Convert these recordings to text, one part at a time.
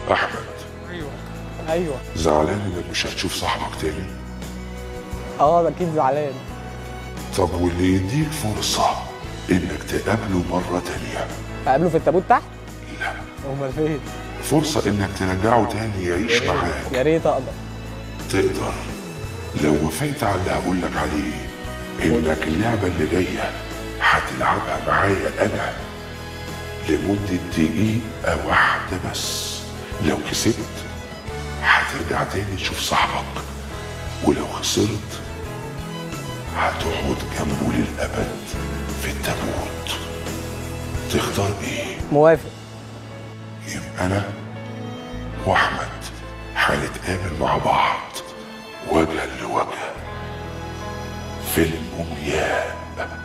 احمد ايوه ايوه زعلان انك مش هتشوف صاحبك تاني اه ده اكيد زعلان طب واللي يديك فرصة انك تقابله مرة تانية اقابله في التابوت تحت لا امال فين فرصة انك ترجعه تاني يعيش معاك يا ريت اقدر تقدر لو وافقت على اللي هقول لك عليه انك اللعبة اللي جاية هتلعبها معايا انا لمدة دقيقة واحدة بس لو كسبت هترجع تاني تشوف صاحبك ولو خسرت هتقعد جنبه للأبد في التابوت تختار ايه؟ موافق يبقى انا واحمد هنتقابل مع بعض وجها لوجه في المومياء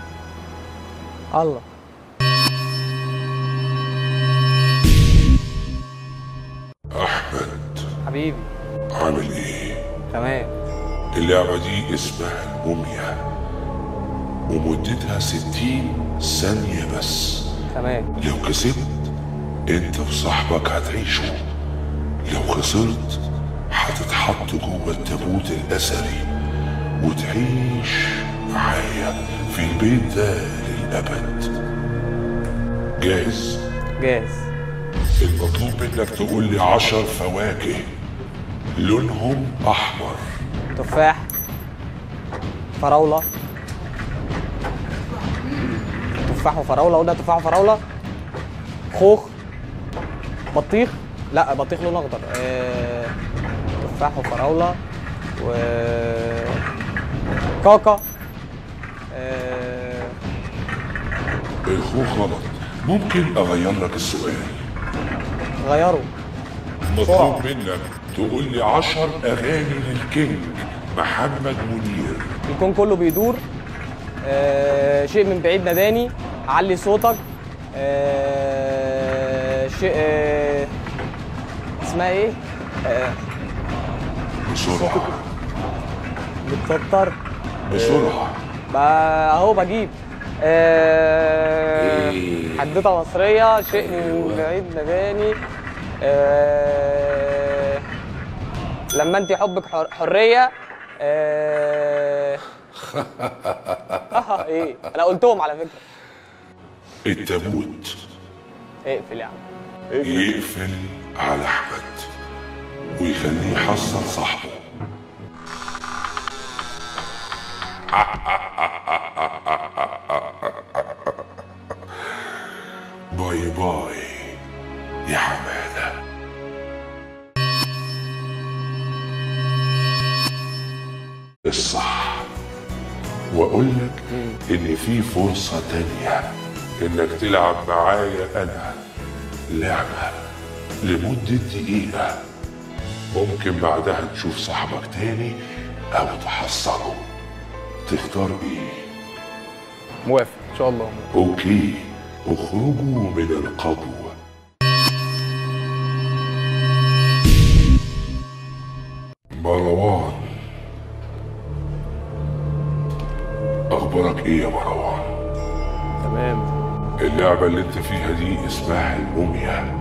الله احمد حبيبي عامل ايه تمام اللعبه دي اسمها المومياء ومدتها ستين ثانيه بس تمام لو كسبت انت وصاحبك هتعيشوا لو خسرت هتتحط جوه التابوت الاثري وتعيش معايا في البيت ده للابد جاهز جاهز المطلوب منك تقول لي عشر فواكه لونهم احمر تفاح فراولة تفاح وفراولة قلنا تفاح وفراولة خوخ بطيخ لا بطيخ لون اخضر آه، تفاح وفراولة و كاكا آه، الخوخ غلط ممكن اغير لك السؤال غيروا مطلوب منك تقول لي عشر اغاني للكينج محمد منير الكون كله بيدور آه، شيء من بعيد ناداني علي صوتك آه، شيء آه، اسمها ايه؟ آه، بسرعه بتفطر بسرعه ب- اهو بجيب آه، حدوته مصريه شيء من بعيد ناداني آه، لما انت حبك حر- حريه آه، ايه انا قلتهم على فكره التابوت اقفل يا عم يقفل على احمد ويخليه يحصل صاحبه باي باي يا حماده الصح واقول لك ان في فرصه تانيه انك تلعب معايا انا لعبه لمده دقيقه ممكن بعدها تشوف صاحبك تاني او تحصله تختار ايه موافق ان شاء الله اوكي اخرجوا من القبو مروان اخبارك ايه يا مروان تمام اللعبة اللي انت فيها دي اسمها الموميا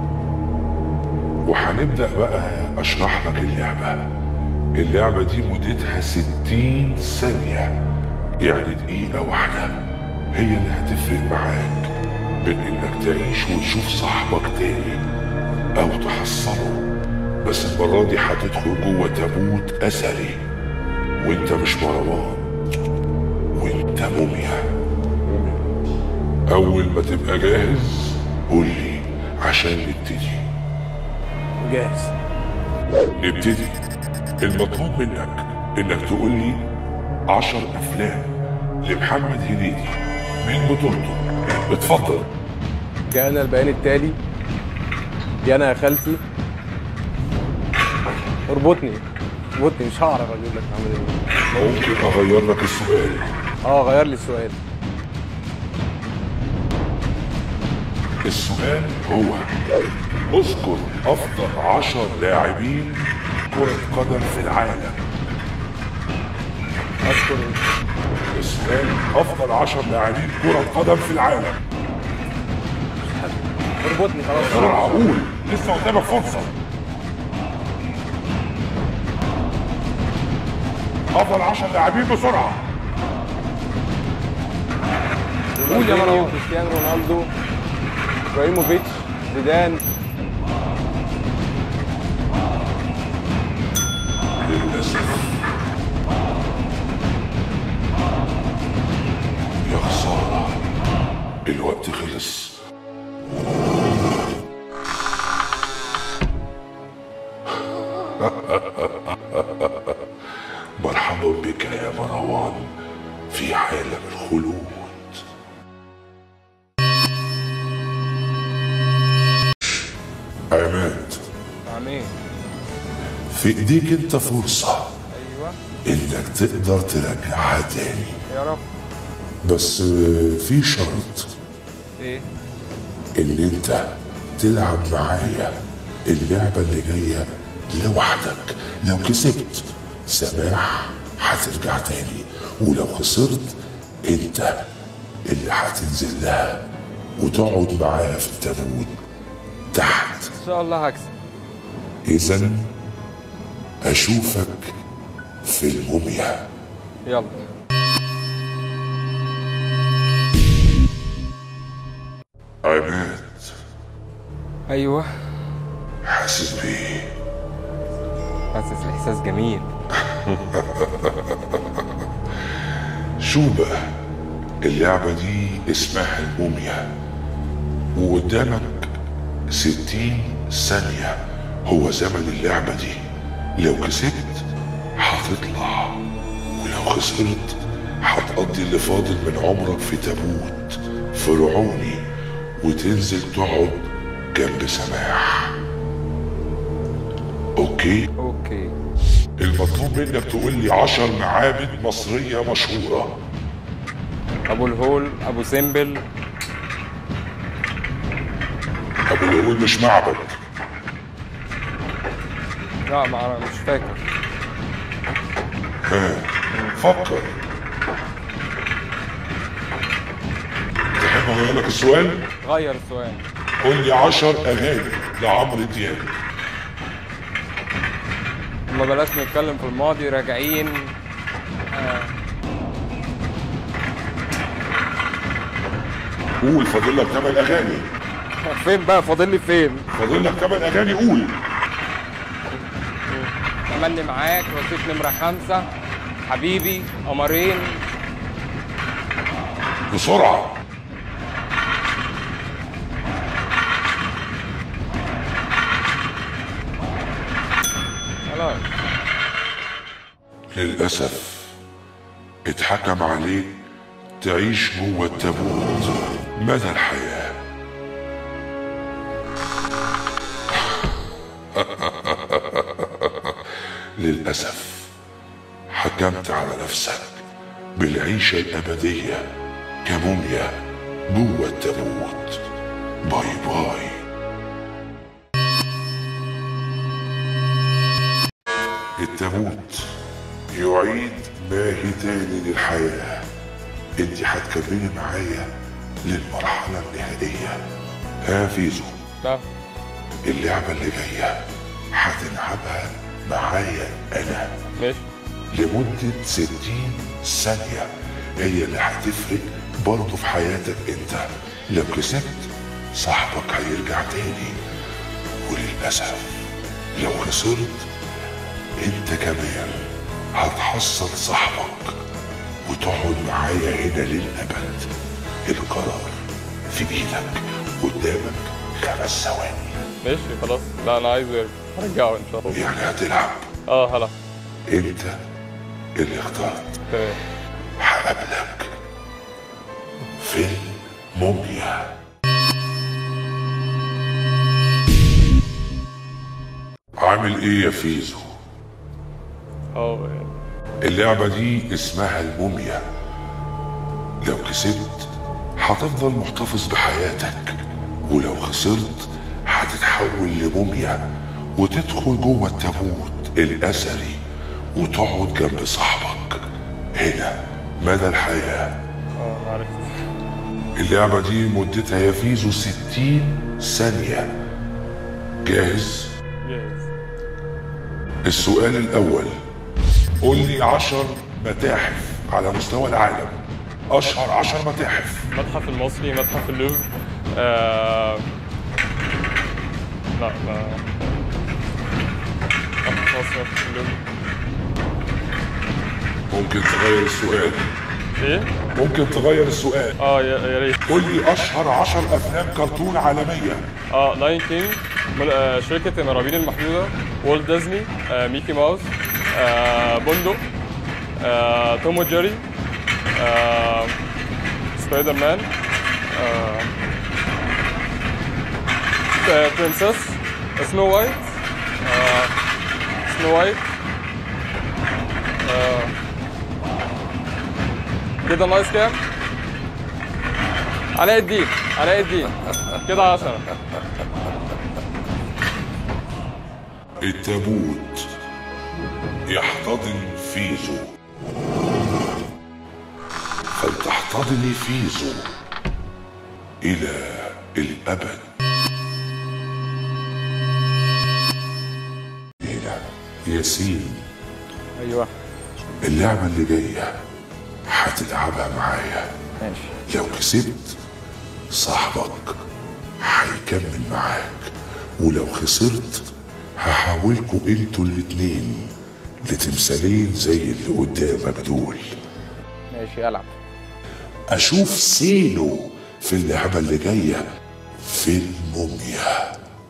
وهنبدأ بقى اشرح لك اللعبة اللعبة دي مدتها ستين ثانية يعني دقيقة واحدة هي اللي هتفرق معاك بين انك تعيش وتشوف صاحبك تاني او تحصله بس المرة دي هتدخل جوه تابوت اثري وانت مش مروان وانت موميا أول ما تبقى جاهز قول لي عشان نبتدي جاهز نبتدي المطلوب منك إنك تقول لي عشر أفلام لمحمد هنيدي من بطولته اتفضل جاءنا البيان التالي يانا يا خالتي اربطني اربطني مش هعرف اجيب لك عامل ايه ممكن أغير لك السؤال اه غير لي السؤال السؤال هو اذكر أفضل عشر لاعبين كرة قدم في العالم اذكر السؤال أفضل عشر لاعبين كرة قدم في العالم اربطني خلاص بسرعة قول لسه قدامك فرصة أفضل 10 لاعبين بسرعة قول يا مروان. كريستيانو رونالدو ابراهيموفيتش زيدان للأسف يا خسارة الوقت خلص مرحبا بك يا مروان في عالم الخلود عماد عمين في ايديك انت فرصة ايوه انك تقدر ترجعها تاني يا رب بس آه، في شرط ايه ان انت تلعب معايا اللعبة اللي جاية لوحدك لو كسبت سماح هترجع تاني ولو خسرت انت اللي هتنزل لها وتقعد معاها في التابوت تحت ان شاء الله هكسب اذا اشوفك في الموميا يلا عماد ايوه حاسس بيه حاسس الاحساس جميل شو بقى اللعبة دي اسمها الموميا وقدامك ستين ثانية هو زمن اللعبة دي لو كسبت هتطلع ولو خسرت هتقضي اللي فاضل من عمرك في تابوت فرعوني وتنزل تقعد جنب سماح اوكي اوكي المطلوب منك تقول لي عشر معابد مصرية مشهورة ابو الهول ابو سمبل ابو الهول مش معبد لا ما مش فاكر فكر تحب اغير لك السؤال غير السؤال قول لي عشر اغاني لعمرو دياب ما بلاش نتكلم في الماضي راجعين قول فاضل لك ثمان اغاني فين بقى فاضل لي فين فاضل لك ثمان اغاني قول تملي معاك رصيد نمرة خمسة حبيبي قمرين بسرعة خلاص للأسف اتحكم عليك تعيش جوه التابوت مدى الحياة للأسف حكمت على نفسك بالعيشة الأبدية كموميا جوه التابوت باي باي التابوت يعيد ماهي تاني للحياة انت هتكملي معايا للمرحلة النهائية ها فيزو طب اللعبة اللي جاية هتلعبها معايا أنا ماشي لمدة 60 ثانية هي اللي هتفرق برضه في حياتك انت لو كسبت صاحبك هيرجع تاني وللأسف لو خسرت انت كمان هتحصل صاحبك وتقعد معايا هنا للأبد القرار في ايدك قدامك خمس ثواني ماشي خلاص لا انا عايزه يرجع هرجعه ان شاء الله يعني هتلعب اه هلا انت اللي اخترت تمام هقابلك في الموميا عامل ايه يا فيزو اه يعني اللعبة دي اسمها الموميا لو كسبت هتفضل محتفظ بحياتك ولو خسرت هتتحول لموميا وتدخل جوه التابوت الأثري وتقعد جنب صاحبك هنا مدى الحياه اه عرفت اللعبة دي مدتها يا فيزو 60 ثانية جاهز جاهز السؤال الأول قول لي عشر متاحف على مستوى العالم أشهر عشر متاحف المتحف المصري متحف اللوفر آه... لا لا متحف مصر متحف اللوفر ممكن تغير السؤال ايه؟ ممكن تغير السؤال اه يا يا ريت قول لي أشهر عشر أفلام كرتون عالمية اه لاين كينج مل- آه، شركة المرابين المحدودة والت ديزني آه، ميكي ماوس آه، بندق آه، توم وجيري آه، سبايدر مان آه، آه، برنسس سنو وايت آه، سنو وايت آه، كده نايس كام علاء الدين علاء الدين كده عشرة التابوت يحتضن فيزو فلتحتضني فيزو إلى الأبد إلى ياسين ايوه اللعبة اللي جاية هتلعبها معايا ماشي لو كسبت صاحبك هيكمل معاك ولو خسرت هحولكوا انتوا الاتنين لتمثالين زي اللي قدامك دول ماشي العب اشوف سينو في اللعبة اللي جاية في الموميا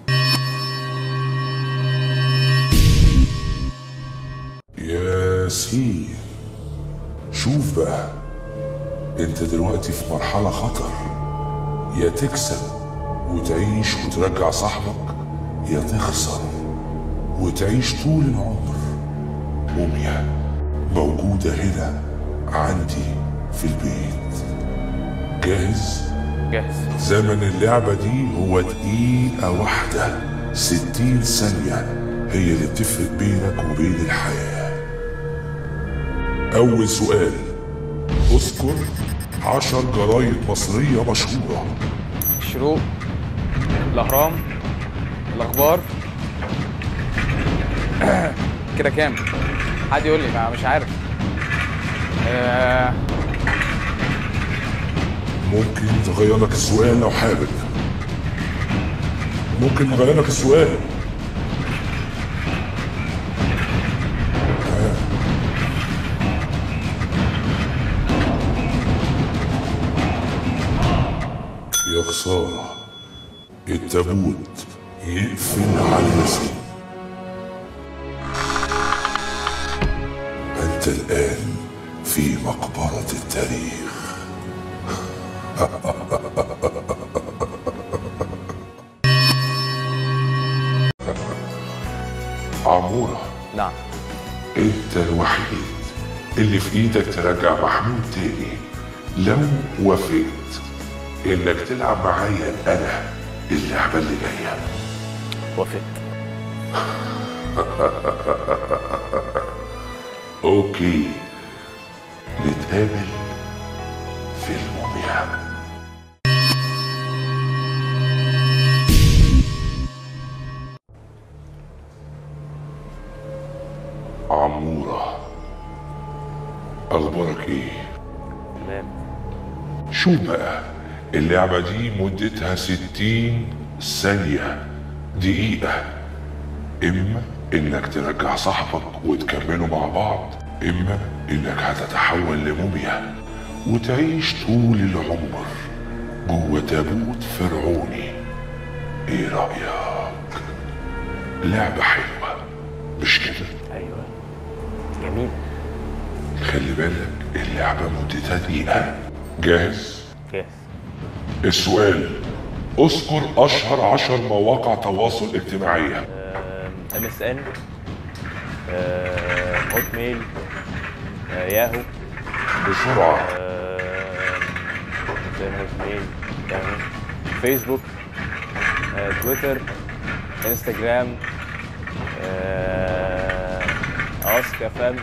ياسين شوف بقى انت دلوقتي في مرحلة خطر يا تكسب وتعيش وترجع صاحبك يا تخسر وتعيش طول العمر موميا موجودة هنا عندي في البيت جاهز؟ جاهز زمن اللعبة دي هو دقيقة واحدة ستين ثانية هي اللي بتفرق بينك وبين الحياة أول سؤال اذكر عشر جرايد مصرية مشهورة الشروق الاهرام الاخبار كده كام حد يقول لي ما مش عارف آه ممكن تغير لك السؤال لو حابب ممكن نغير لك السؤال يا خسارة التابوت يقفل على ياسين أنت الآن في مقبرة التاريخ عمورة نعم انت الوحيد اللي في ايدك ترجع محمود تاني لو وافقت انك تلعب معايا انا اللعبة اللي جاية وافقت اوكي نتقابل في الموميا عمورة اخبارك ايه تمام شوف بقى اللعبة دي مدتها ستين ثانية دقيقة إما إنك ترجع صاحبك وتكملوا مع بعض إما إنك هتتحول لموميا وتعيش طول العمر جوه تابوت فرعوني إيه رأيك؟ لعبة حلوة مش كده؟ ايوه جميل خلي بالك اللعبة مدتها دقيقة جاهز؟ جاهز السؤال اذكر اشهر عشر مواقع تواصل اجتماعية ام اس ان هوت ميل ياهو بسرعة هوت ميل ياهو فيسبوك آه، تويتر انستجرام اسك اف ام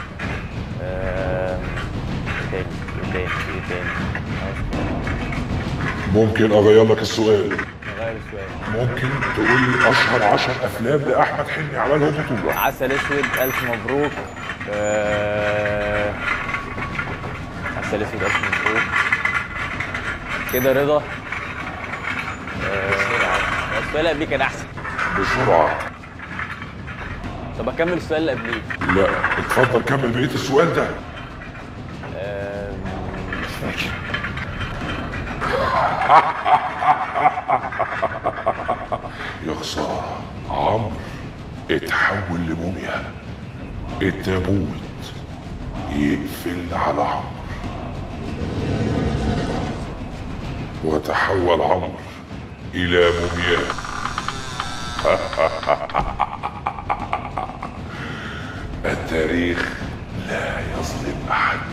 ايه تاني ايه تاني ايه تاني ممكن اغير لك السؤال نغير السؤال ممكن تقول لي اشهر عشر افلام لاحمد حلمي عملهم بطوله عسل اسود الف مبروك آه... عسل اسود الف مبروك كده رضا آه... السؤال اللي قبليه كان احسن بسرعه طب اكمل السؤال اللي قبليه لا اتفضل كمل بقيه السؤال ده آه... مش فاكر يا خساره عمرو اتحول لموميا التابوت يقفل على عمرو وتحول عمرو الى موميا التاريخ لا يظلم احد